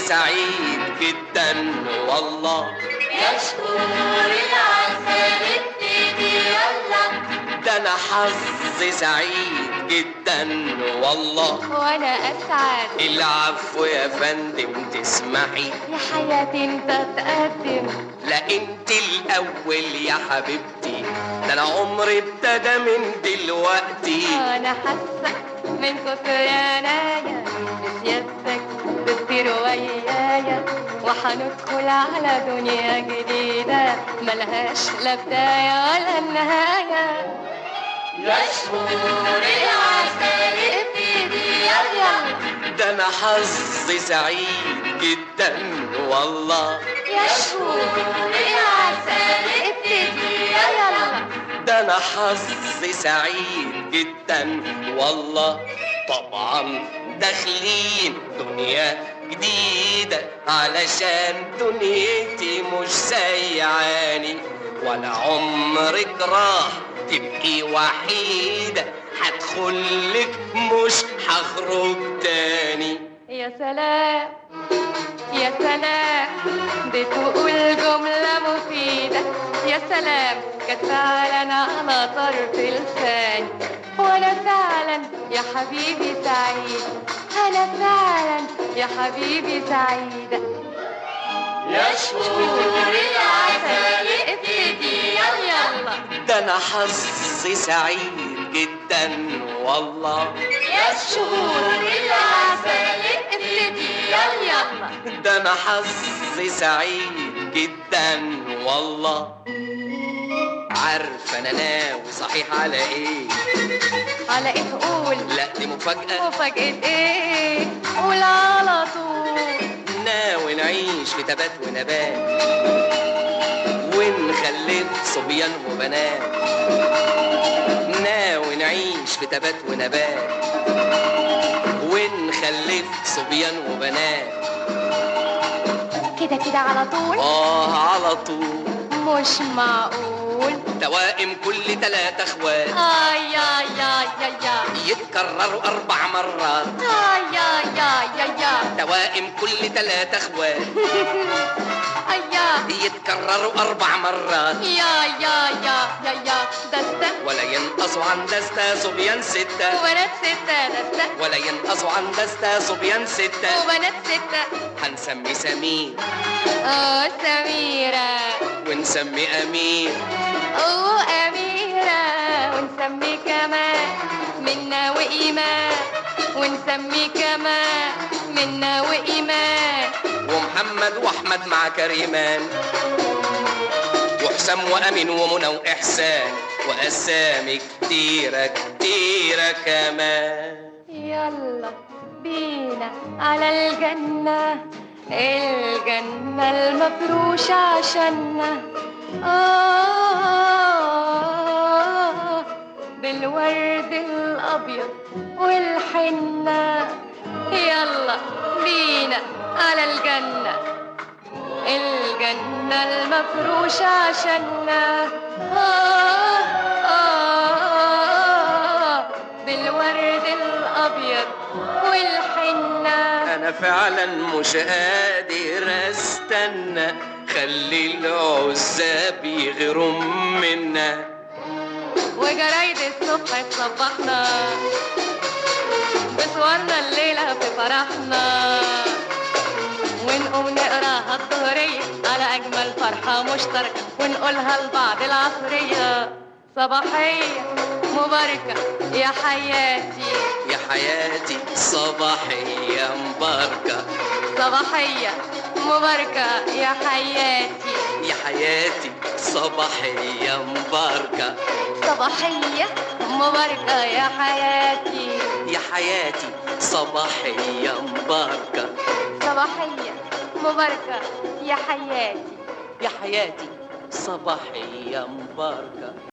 سعيد جدا والله يا شهور العسل ابتدي يلا ده انا حظي سعيد جدا والله وانا اسعد العفو يا فندم تسمحي يا حياتي انت تقدم لا انت الاول يا حبيبتي ده انا عمري ابتدى من دلوقتي انا حاسه من كتر عنايا بسيادتك بتطير ويايا وحندخل على دنيا جديدة ملهاش لا بداية ولا نهاية يا شهور العسل ابتدي يلا ده انا حظي سعيد جدا والله يا شهور العسل ابتدي يلا ده انا حظي سعيد جدا والله طبعا داخلين دنيا جديدة علشان دنيتي مش سيعاني ولا عمرك راح تبقي وحيدة هدخلك مش هخرج تاني يا سلام يا سلام بتقول جملة مفيدة يا سلام كانت فعلا على طرف لساني وانا فعلا يا حبيبي سعيد انا فعلا يا حبيبي سعيدة يا شهور العسل ابتدي يلا ده انا حظي سعيد جدا والله يا شهور العسل ابتدي يلا ده انا حظي سعيد جدا والله عارف انا ناوي صحيح على ايه على ايه تقول لا دي مفاجأة مفاجأة ايه قول على طول ناوي نعيش في تبات ونبات ونخلف صبيان وبنات ناوي نعيش في تبات ونبات ونخلف صبيان وبنات كده كده على طول اه على طول مش معقول توائم كل تلاتة اخوات اي اي اي اي يتكرروا اربع مرات اي اي اي اي توائم كل تلاتة اخوات اي يتكرروا اربع مرات يا يا يا يا يا دستة ولا ينقصوا عن دستة صبيان ستة وبنات ستة دستة ولا ينقصوا عن دستة صبيان ستة وبنات ستة هنسمي سمير اه سميرة ونسمي أمير اه أميرة ونسمي كمان منا وإيمان ونسمي كمان منا وإيمان ومحمد وأحمد مع كريمان وحسام وأمين ومنى وإحسان وأسامي كتيرة كتيرة كمان يلا بينا على الجنة الجنة المفروشة عشاننا آه بالورد الأبيض والحنة يلا بينا على الجنة الجنة المفروشة عشاننا آه آه بالورد الأبيض والحنة أنا فعلا مش قادر أستنى خلي العزاب يغيروا منا وجرايد الصبح تصبحنا بصورنا الليلة في فرحنا ونقوم نقراها الظهرية على أجمل فرحة مشتركة ونقولها لبعض العصرية صباحية مباركة يا حياتي يا حياتي صباحية مباركة صباحية مباركة يا حياتي يا حياتي صباحية مباركة صباحية مباركة يا حياتي يا حياتي صباحية مباركة صباحية مباركة يا حياتي يا حياتي صباحية مباركة